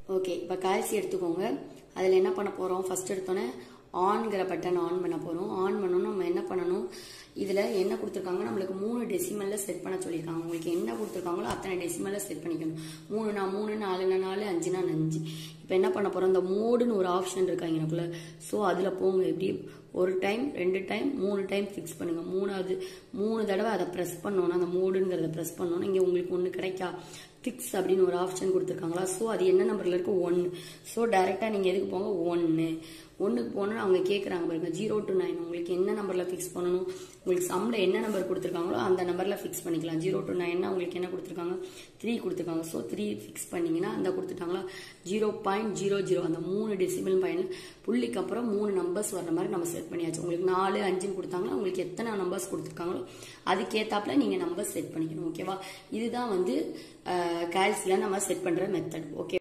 okay இப்போ கால்சி எடுத்துக்கோங்க அதில் என்ன பண்ண போகிறோம் ஃபர்ஸ்ட் எடுத்தோன்னே ஆன்கிற பட்டன் ஆன் பண்ண போகிறோம் ஆன் பண்ணணும் நம்ம என்ன பண்ணணும் இதில் என்ன கொடுத்துருக்காங்க நம்மளுக்கு மூணு டெசிமலில் செட் பண்ண சொல்லியிருக்காங்க உங்களுக்கு என்ன கொடுத்துருக்காங்களோ அத்தனை டெசிமலில் செட் பண்ணிக்கணும் மூணுனா மூணு நாலுனா நாலு அஞ்சுனா அஞ்சு இப்போ என்ன பண்ண போகிறோம் இந்த மோடுன்னு ஒரு ஆப்ஷன் இருக்காங்க எனக்குள்ள ஸோ அதில் போங்க எப்படி ஒரு டைம் ரெண்டு டைம் மூணு டைம் ஃபிக்ஸ் பண்ணுங்க மூணாவது மூணு தடவை அதை ப்ரெஸ் பண்ணோன்னா அந்த மோடுங்கிறத ப்ரெஸ் பண்ணோன்னா இங்கே உங்களுக்கு ஒன்று கிடைக்கா ஃபிக்ஸ் அப்படின்னு ஒரு ஆப்ஷன் கொடுத்துருக்காங்களா ஸோ அது என்ன நம்பரில் இருக்கு ஒன்று ஸோ டைரெக்டாக நீங்கள் எதுக்கு போங்க ஒன்று ஒன்றுக்கு போனால் அவங்க கேட்குறாங்க பாருங்க ஜீரோ டு நைன் உங்களுக்கு என்ன நம்பரில் ஃபிக்ஸ் பண்ணணும் உங்களுக்கு சம்மில் என்ன நம்பர் கொடுத்துருக்காங்களோ அந்த நம்பரில் ஃபிக்ஸ் பண்ணிக்கலாம் ஜீரோ டு நைன்னா உங்களுக்கு என்ன கொடுத்துருக்காங்க த்ரீ கொடுத்துருக்காங்க ஸோ த்ரீ ஃபிக்ஸ் பண்ணீங்கன்னா அந்த கொடுத்துட்டாங்களா ஜீரோ பாயிண்ட் ஜீரோ ஜீரோ அந்த மூணு டெசிபிள் பாயிண்ட் புள்ளிக்கு அப்புறம் மூணு நம்பர்ஸ் வர்ற மாதிரி நம்ம செட் பண்ணியாச்சு உங்களுக்கு நாலு அஞ்சுன்னு கொடுத்தாங்கன்னா உங்களுக்கு எத்தனை நம்பர்ஸ் கொடுத்துருக்காங்களோ அதுக்கேத்தாப்புல நீங்கள் நம்பர் செட் பண்ணிக்கணும் ஓகேவா இதுதான் வந்து கால்சியில் நம்ம செட் பண்ணுற மெத்தட் ஓகே